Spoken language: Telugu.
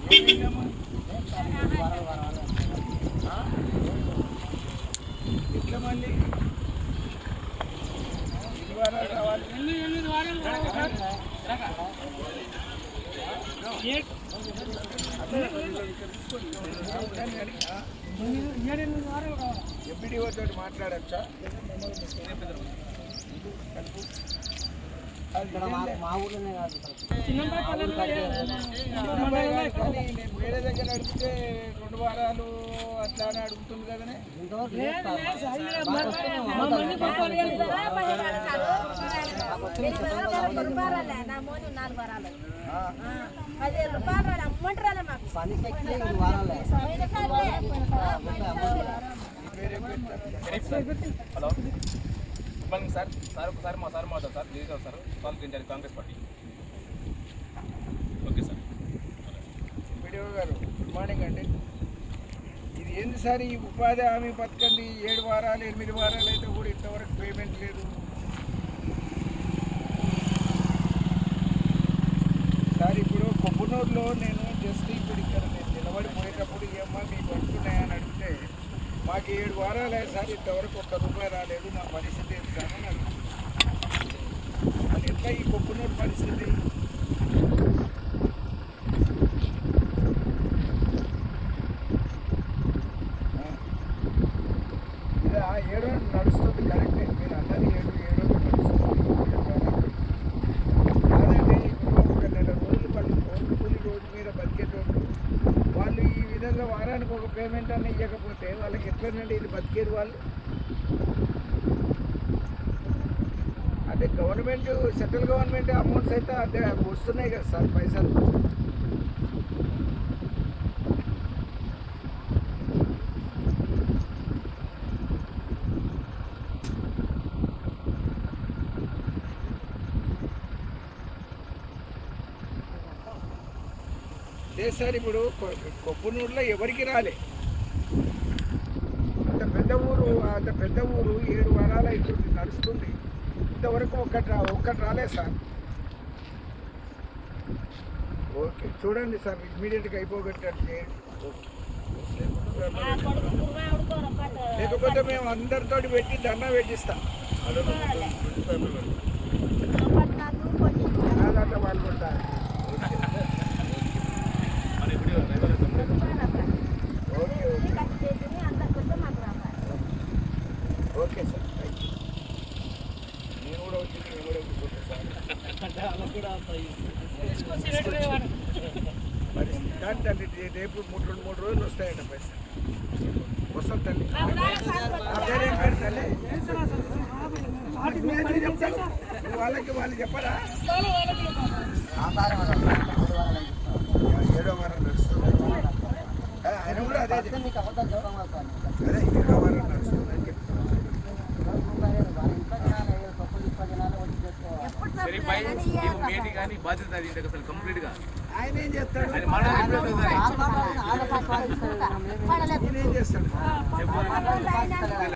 ఎట్లా మళ్ళీ ఎన్ని వారాలు రావాలి ఎంపీడీఓ తోటి మాట్లాడచ్చా ఇక్కడ మా మా ఊర్లోనే కాదు ఇక్కడ. కానీ నేను వేరే దగ్గర అడిగితే రెండు వారాలు అట్లా అని అడుగుతుంది కదనే ఇంతవరకు లేదు సార్. మాకు వస్తూనే ఉంది. పదిహేను రూపాయలు రాలే అమ్మంటారా మాకు పనికి ఎక్కి ఈ వారాలే. Hello good morning sir sir sir మా సార్ మాట్లాడు సార్ జయరావు సార్ పాల్గొంచారు Congress party okay sir video గారు గుడ్ మార్నింగ్ అండి ఇది ఏంది సార్ ఈ ఉపాధి హామీ పథకండి ఏడు వారాలు ఎనిమిది వారాలు అయితే కూడా ఇంతవరకు పేమెంట్ లేదు సార్ ఇప్పుడు కొబ్బనూరులో నేను జస్ట్ ఇప్పుడు ఇక్కడ నేను నిలబడిపోయేటప్పుడు ఏమ్మా మీకు వస్తున్నాయని అడిగితే మాకు ఏడు వారాలు అయ్యాయి సార్ ఇంతవరకు ఒక్క రూపాయి రాలేదు మా పరిస్థితి ఏంటి సార్ అని అడిగాను. అది ఎట్లా ఈ కొబ్బనూరు పరిస్థితి ఇది ఆ ఏడు నడుస్తుంది కరెక్టే మీరు అన్నది ఏడు ఏడు నడుస్తుంది కాదండి ఇప్పుడు ఒక నెల రోజులు వాళ్ళు రోజు కూలి రోజు మీద బతికేటోళ్ళు వాళ్ళు ఈ విధంగా వారానికి ఒక పేమెంట్ అన్న ఇవ్వకపోతే వాళ్ళకి ఎట్లనండి ఇది బతికేది వాళ్ళు అంటే గవర్నమెంట్ సెంట్రల్ గవర్నమెంట్ అమౌంట్స్ అయితే అదే వస్తున్నాయి కదా సార్ పైసలు లేదు సార్ ఇప్పుడు కొ- కొబ్బనూరులో ఎవరికి రాలే అంత పెద్ద ఊరు అంత పెద్ద ఊరు ఏడు వారాలు అవుతుంది నడుస్తుంది ఇంతవరకు ఒక్కటి రా ఒక్కటి రాలేదు సార్ ఓకే చూడండి సార్ ఇమీడియట్గా అయిపోగట్టండి చేయండి లేకపోతే మేము అందరితోటి పెట్టి దండ పెట్టిస్తాం అదంతా వాళ్ళు ఉంటారు okay okay okay sir thank you నేను కూడా వచ్చింది నేను కూడా కూర్చుంటా సార్ మరి కానీ తల్లి రే- రేపు మూడు రెండు మూడు రోజులు వస్తాయంట పైసలు వస్తాం తల్లి ఆ పేరేం పేరు తల్లి నువ్వేంటి చెప్తావు? నువ్వు వాళ్ళకి వాళ్ళు చెప్పరా ఆధారం అది. మూడు వారాలు అయింది. ఏడో వారం నడుస్తుంది ఆ, ఆయన కూడా అదే పక్కన నీకు అబద్ధాలు చెప్పడం కాదు సార్. అదే ఏడో వారం నడుస్తుంది అని చెప్తాను రూపాయలు వాళ్ళ ఇంట్లో తినాలి, ఏదో పప్పులు ఇప్పటి తినాలి, వచ్చి చేసుకోవాలి. సరే పై నీకు మేటి కానీ బాధ్యత అది ఇంతకు అసలు కంప్లీట్గా ఆయన ఏం చేస్తాడు అది మాట చెప్పలేదు కదా. వాళ్ళ మాట వాళ్ళ పాస్ వాళ్ళు ఇస్తారు. మేము ఏం ఆయన ఏం చేస్తాడు చెప్పు. పాస్ ఇస్తారు.